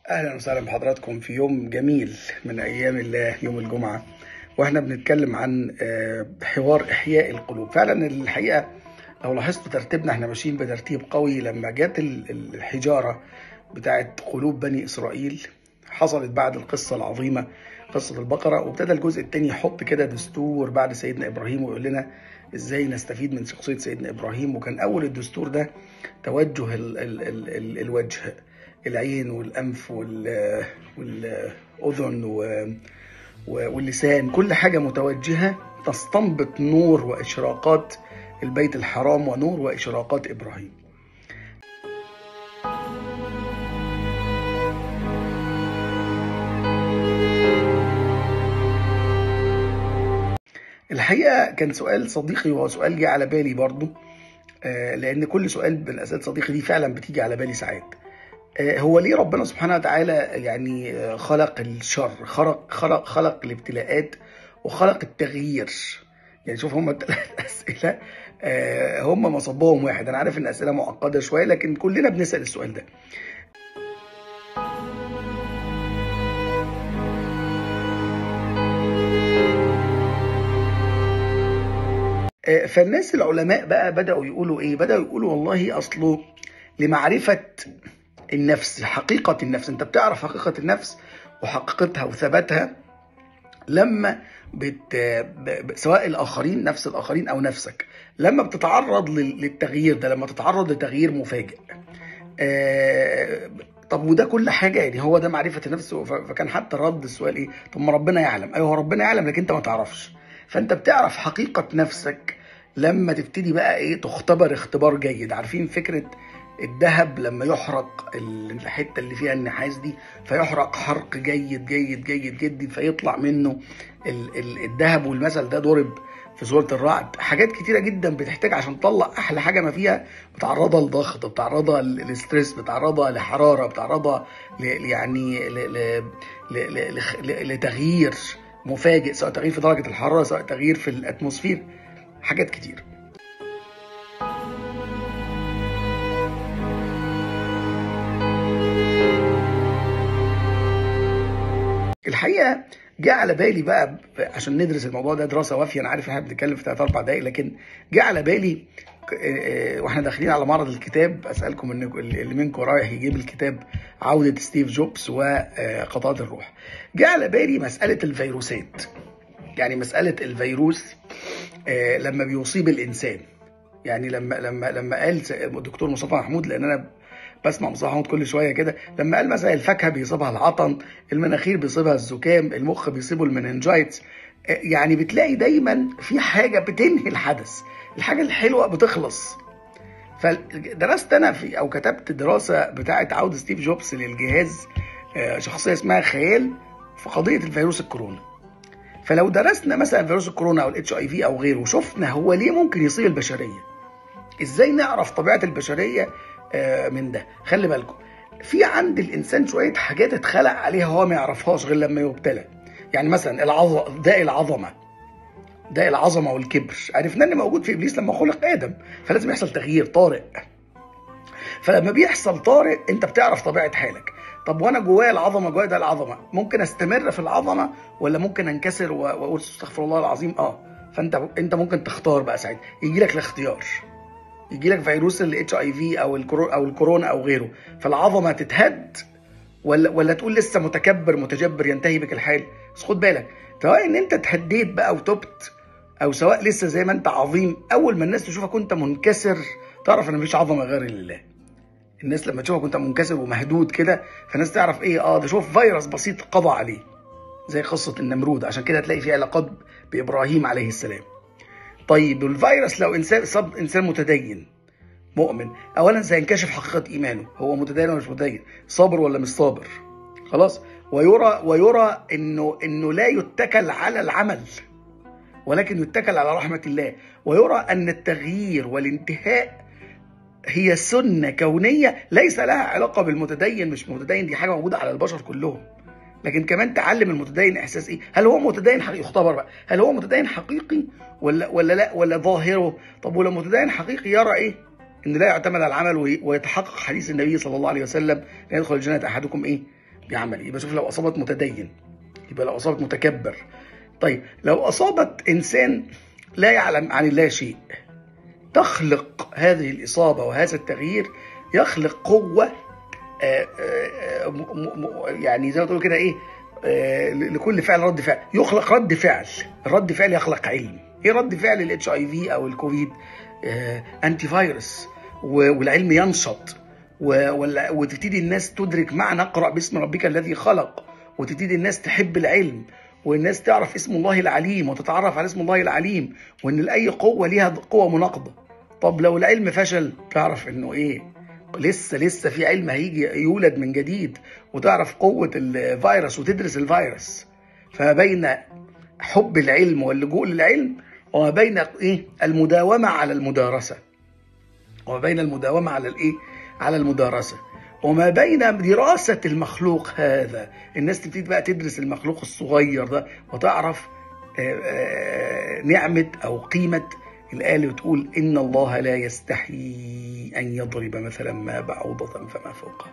اهلا وسهلا بحضراتكم في يوم جميل من ايام الله يوم الجمعه واحنا بنتكلم عن آه، حوار احياء القلوب فعلا الحقيقه لو لاحظتوا ترتيبنا احنا ماشيين بترتيب قوي لما جت ال- ال- الحجاره بتاعت قلوب بني اسرائيل حصلت بعد القصه العظيمه قصه البقره وابتدى الجزء الثاني يحط كده دستور بعد سيدنا ابراهيم ويقول لنا ازاي نستفيد من شخصيه سيدنا ابراهيم وكان اول الدستور ده توجه ال ال ال ال الوجه العين والانف وال والاذن و- و- واللسان كل حاجه متوجهه تستنبط نور واشراقات البيت الحرام ونور واشراقات ابراهيم الحقيقه كان سؤال صديقي وهو سؤال جه على بالي برضو آه، لان كل سؤال من اسئله صديقي دي فعلا بتيجي على بالي ساعات آه، هو ليه ربنا سبحانه وتعالى يعني آه، خلق الشر خلق خلق خلق الابتلاءات وخلق التغيير يعني شوف هم الثلاث اسئله آه، هم مصبهم واحد انا عارف ان اسئله معقده شويه لكن كلنا بنسال السؤال ده آه، فالناس العلماء بقى بدأوا يقولوا ايه بدأوا يقولوا والله اصله لمعرفة النفس حقيقة النفس انت بتعرف حقيقة النفس وحقيقتها وثباتها لما بت... ب... ب- سواء الاخرين نفس الاخرين او نفسك لما بتتعرض لل... للتغيير ده لما تتعرض لتغيير مفاجئ آه... طب وده كل حاجه يعني هو ده معرفه النفس ف... فكان حتى رد السؤال ايه طب ما ربنا يعلم ايوه هو ربنا يعلم لكن انت ما تعرفش فانت بتعرف حقيقه نفسك لما تبتدي بقى ايه تختبر اختبار جيد عارفين فكره الذهب لما يحرق ال- الحته اللي فيها النحاس دي فيحرق حرق جيد جيد جيد جدا فيطلع منه ال- ال- الذهب والمثل ده ضرب في سوره الرعد حاجات كتيره جدا بتحتاج عشان تطلع احلى حاجه ما فيها بتعرضها لضغط بتعرضها ل- لستريس بتعرضها لحراره بتعرضها ل- يعني ل- ل- ل- ل- لخ- ل- لتغيير مفاجئ سواء تغيير في درجه الحراره سواء تغيير في الاتموسفير حاجات كتير الحقيقه جاء على بالي بقى ب- عشان ندرس الموضوع ده دراسه وافيه انا عارف ان احنا بنتكلم في 3 4 دقائق لكن جاء على بالي ك- آه، آه، واحنا داخلين على معرض الكتاب اسالكم ان اللي منكم رايح يجيب الكتاب عوده ستيف جوبز وقطاعات الروح جاء على بالي مساله الفيروسات يعني مساله الفيروس آه، لما بيصيب الانسان يعني لما لما لما قال س- الدكتور مصطفى محمود لان انا بسمع مصطفى محمود كل شويه كده لما قال مثلا الفاكهه بيصيبها العطن المناخير بيصيبها الزكام المخ بيصيبه المننجايتس آه، يعني بتلاقي دايما في حاجه بتنهي الحدث الحاجه الحلوه بتخلص فدرست انا في او كتبت دراسه بتاعه عوده ستيف جوبز للجهاز آه، شخصيه اسمها خيال في قضيه الفيروس الكورونا فلو درسنا مثلا فيروس الكورونا او الاتش اي في او غيره وشفنا هو ليه ممكن يصيب البشريه ازاي نعرف طبيعه البشريه آه، من ده خلي بالكم في عند الانسان شويه حاجات اتخلق عليها هو ما يعرفهاش غير لما يبتلى يعني مثلا العظ... داء العظمه داء العظمه والكبر عرفنا ان موجود في ابليس لما خلق ادم فلازم يحصل تغيير طارئ فلما بيحصل طارئ انت بتعرف طبيعه حالك طب وانا جوايا العظمه جوايا ده العظمه ممكن استمر في العظمه ولا ممكن انكسر و- واقول استغفر الله العظيم اه فانت انت ممكن تختار بقى ساعتها يجي لك الاختيار يجي لك فيروس الاتش اي في او الكورو او الكورونا او غيره فالعظمه تتهد ولا ولا تقول لسه متكبر متجبر ينتهي بك الحال بس خد بالك سواء ان انت اتهديت بقى وتبت او سواء لسه زي ما انت عظيم اول ما الناس تشوفك وانت منكسر تعرف ان مفيش عظمه غير لله الناس لما تشوفك وانت منكسر ومهدود كده فالناس تعرف ايه اه ده شوف فيروس بسيط قضى عليه زي قصه النمرود عشان كده تلاقي في علاقات بابراهيم عليه السلام طيب الفيروس لو انسان صاب انسان متدين مؤمن اولا سينكشف حقيقه ايمانه هو متدين ولا مش متدين صابر ولا مش صابر خلاص ويرى ويرى انه انه لا يتكل على العمل ولكن يتكل على رحمه الله ويرى ان التغيير والانتهاء هي سنه كونيه ليس لها علاقه بالمتدين مش متدين دي حاجه موجوده على البشر كلهم لكن كمان تعلم المتدين احساس ايه هل هو متدين حقيقي يختبر بقى هل هو متدين حقيقي ولا ولا لا ولا ظاهره طب ولو متدين حقيقي يرى ايه ان لا يعتمد على العمل وي- ويتحقق حديث النبي صلى الله عليه وسلم لا يدخل الجنه احدكم ايه يعمل ايه بشوف لو اصابت متدين يبقى لو اصابت متكبر طيب لو اصابت انسان لا يعلم عن الله شيء تخلق هذه الاصابه وهذا التغيير يخلق قوه آه، آه، م- م- يعني زي ما تقول كده ايه آه، لكل فعل رد فعل يخلق رد فعل الرد فعل يخلق علم ايه رد فعل الاتش اي في او الكوفيد آه، انتي فيروس و- والعلم ينشط و- وال- وتبتدي الناس تدرك معنى اقرا باسم ربك الذي خلق وتبتدي الناس تحب العلم والناس تعرف اسم الله العليم وتتعرف على اسم الله العليم وان لاي قوه ليها قوه مناقضه طب لو العلم فشل تعرف انه ايه لسه لسه في علم هيجي يولد من جديد وتعرف قوه الفيروس وتدرس الفيروس فما بين حب العلم واللجوء للعلم وما بين ايه المداومه على المدارسه وما بين المداومه على الايه على المدارسه وما بين دراسة المخلوق هذا الناس تبتدي بقى تدرس المخلوق الصغير ده وتعرف آه، آه، نعمة أو قيمة الآية اللي بتقول إن الله لا يستحيي أن يضرب مثلا ما بعوضة فما فوقها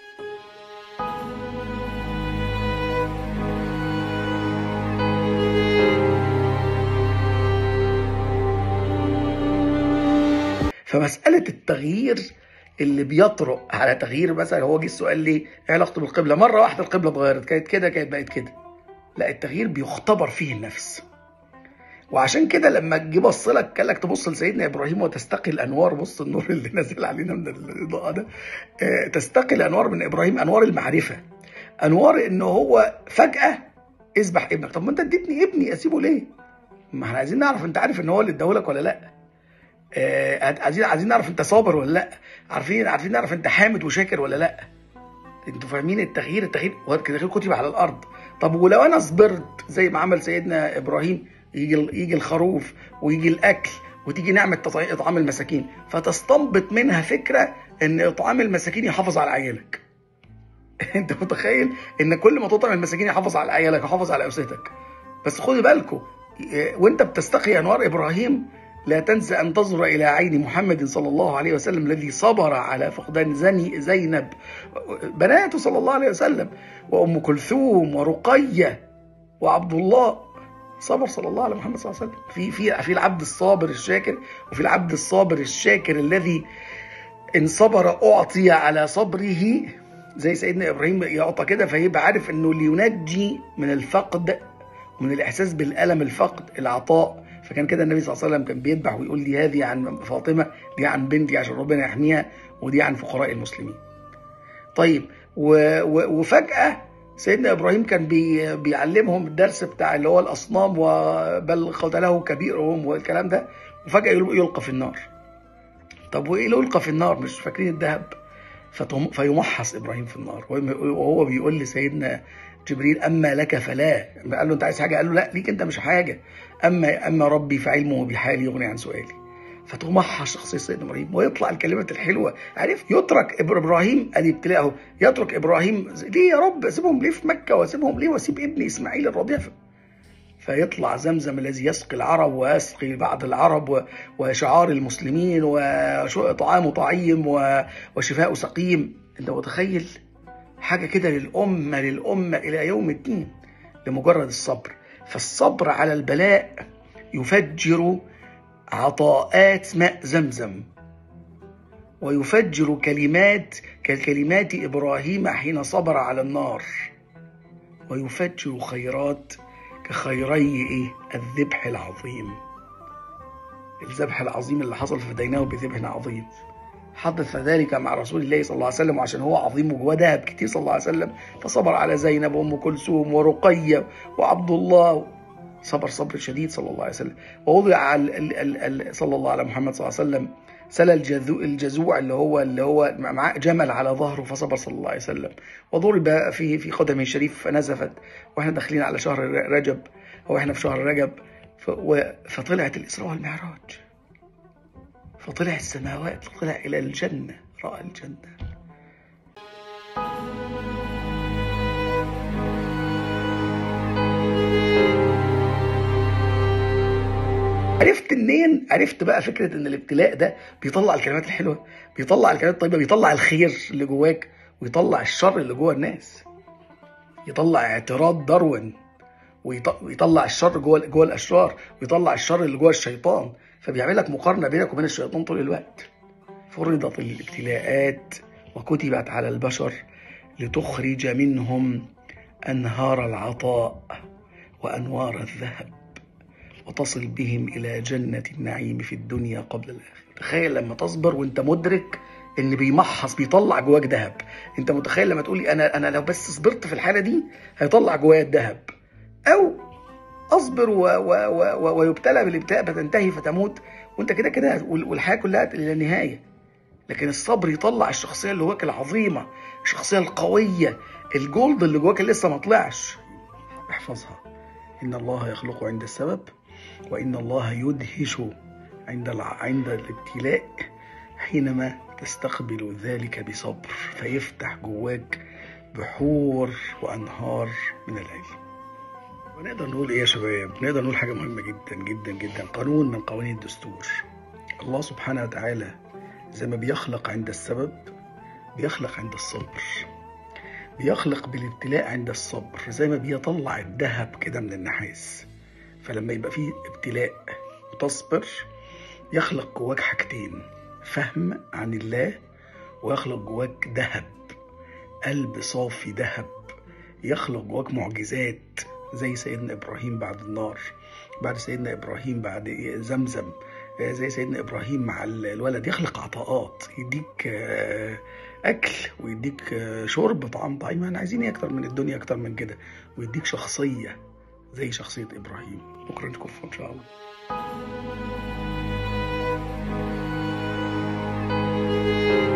فمسألة التغيير اللي بيطرق على تغيير مثلا هو جه السؤال ليه؟ ايه علاقته بالقبلة؟ مرة واحدة القبلة اتغيرت كانت كده كانت بقت كده. لا التغيير بيختبر فيه النفس. وعشان كده لما جه بص لك قال لك تبص لسيدنا ابراهيم وتستقي الانوار بص النور اللي نازل علينا من الاضاءه ده آه، تستقي الانوار من ابراهيم انوار المعرفه انوار ان هو فجاه اذبح ابنك طب ما انت اديتني ابني اسيبه ليه؟ ما احنا عايزين نعرف انت عارف ان هو اللي اداهولك ولا لا؟ آه، عايزين عايزين نعرف انت صابر ولا لا عارفين عارفين نعرف انت حامد وشاكر ولا لا انتوا فاهمين التغيير التغيير هو التغيير كتب على الارض طب ولو انا صبرت زي ما عمل سيدنا ابراهيم يجي يجي الخروف ويجي الاكل وتيجي نعمه تطعي- اطعام المساكين فتستنبط منها فكره ان اطعام المساكين يحافظ على عيالك انت متخيل ان كل ما تطعم المساكين يحافظ على عيالك يحافظ على اسرتك بس خدوا بالكم وانت بتستقي انوار ابراهيم لا تنسى ان تنظر الى عين محمد صلى الله عليه وسلم الذي صبر على فقدان زني زينب بناته صلى الله عليه وسلم وام كلثوم ورقيه وعبد الله صبر صلى الله على محمد صلى الله عليه وسلم في في في العبد الصابر الشاكر وفي العبد الصابر الشاكر الذي ان صبر اعطي على صبره زي سيدنا ابراهيم يعطى كده فيبقى عارف انه لينجي من الفقد ومن الاحساس بالالم الفقد العطاء فكان كده النبي صلى الله عليه وسلم كان بيذبح ويقول دي هذه عن فاطمه دي عن بنتي عشان ربنا يحميها ودي عن فقراء المسلمين. طيب و و وفجاه سيدنا ابراهيم كان بي بيعلمهم الدرس بتاع اللي هو الاصنام وبل قتله كبيرهم والكلام ده وفجاه يل- يلقى في النار. طب وايه اللي يلقى في النار مش فاكرين الذهب فتم- فيمحص ابراهيم في النار وهو بيقول لسيدنا جبريل اما لك فلا قال له انت عايز حاجه قال له لا ليك انت مش حاجه اما اما ربي فعلمه بحالي يغني عن سؤالي فتمحص شخصيه سيدنا ابراهيم ويطلع الكلمات الحلوه عارف يترك إبر- ابراهيم ادي ابتلاء اهو يترك ابراهيم ليه يا رب اسيبهم ليه في مكه واسيبهم ليه واسيب ابني اسماعيل الرضيع في- فيطلع زمزم الذي يسقي العرب ويسقي بعض العرب و- وشعار المسلمين وطعام طعيم و- وشفاء سقيم انت متخيل حاجه كده للامه للامه الى يوم الدين لمجرد الصبر فالصبر على البلاء يفجر عطاءات ماء زمزم ويفجر كلمات ككلمات ابراهيم حين صبر على النار ويفجر خيرات كخيري ايه الذبح العظيم الذبح العظيم اللي حصل فديناه بذبح عظيم حدث ذلك مع رسول الله صلى الله عليه وسلم وعشان هو عظيم وجواه دهب كتير صلى الله عليه وسلم فصبر على زينب وام كلثوم ورقيه وعبد الله صبر صبر شديد صلى الله عليه وسلم ووضع ال ال ال ال صلى الله على محمد صلى الله عليه وسلم سل الجذو الجزوع اللي هو اللي هو معاه جمل على ظهره فصبر صلى الله عليه وسلم وضرب في في قدمه الشريف فنزفت واحنا داخلين على شهر رجب او احنا في شهر رجب ف- و- فطلعت الاسراء والمعراج فطلع السماوات طلع الى الجنه راى الجنه عرفت منين؟ عرفت بقى فكره ان الابتلاء ده بيطلع الكلمات الحلوه، بيطلع الكلمات الطيبه، بيطلع الخير اللي جواك ويطلع الشر اللي جوه الناس. يطلع اعتراض داروين ويط- ويطلع الشر جوه جوه الاشرار ويطلع الشر اللي جوه الشيطان فبيعمل لك مقارنه بينك وبين الشيطان طول الوقت فرضت الابتلاءات وكتبت على البشر لتخرج منهم انهار العطاء وانوار الذهب وتصل بهم الى جنه النعيم في الدنيا قبل الاخره تخيل لما تصبر وانت مدرك ان بيمحص بيطلع جواك ذهب انت متخيل لما تقولي انا انا لو بس صبرت في الحاله دي هيطلع جوايا الذهب او اصبر و و و و ويبتلى بالابتلاء فتنتهي فتموت وانت كده كده وال- والحياه كلها الى النهايه لكن الصبر يطلع الشخصيه اللي جواك العظيمه الشخصيه القويه الجولد اللي جواك اللي لسه ما طلعش احفظها ان الله يخلق عند السبب وان الله يدهش عند الع... عند الابتلاء حينما تستقبل ذلك بصبر فيفتح جواك بحور وانهار من العلم ونقدر نقول ايه يا شباب نقدر نقول حاجه مهمه جدا جدا جدا قانون من قوانين الدستور الله سبحانه وتعالى زي ما بيخلق عند السبب بيخلق عند الصبر بيخلق بالابتلاء عند الصبر زي ما بيطلع الذهب كده من النحاس فلما يبقى فيه ابتلاء وتصبر يخلق جواك حاجتين فهم عن الله ويخلق جواك ذهب قلب صافي ذهب يخلق جواك معجزات زي سيدنا ابراهيم بعد النار بعد سيدنا ابراهيم بعد زمزم زي سيدنا ابراهيم مع الولد يخلق عطاءات يديك آه، اكل ويديك آه، شرب طعام طعيم احنا عايزين ايه اكتر من الدنيا اكتر من كده ويديك شخصيه زي شخصيه ابراهيم بكره نشوفكم ان شاء الله